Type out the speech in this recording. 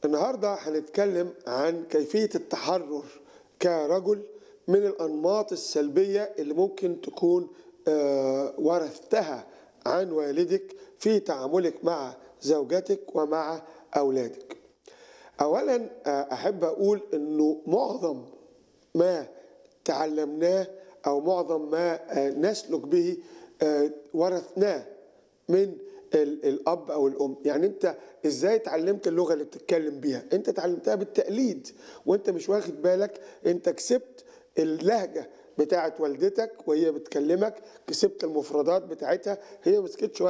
النهارده هنتكلم عن كيفية التحرر كرجل من الأنماط السلبية اللي ممكن تكون آه، ورثتها عن والدك في تعاملك مع زوجتك ومع أولادك. أولا آه، أحب أقول إنه معظم ما تعلمناه أو معظم ما آه، نسلك به آه، ورثناه من ال- الاب او الام يعني انت ازاي اتعلمت اللغه اللي بتتكلم بيها انت اتعلمتها بالتقليد وانت مش واخد بالك انت كسبت اللهجه بتاعت والدتك وهي بتكلمك كسبت المفردات بتاعتها هي مسكتش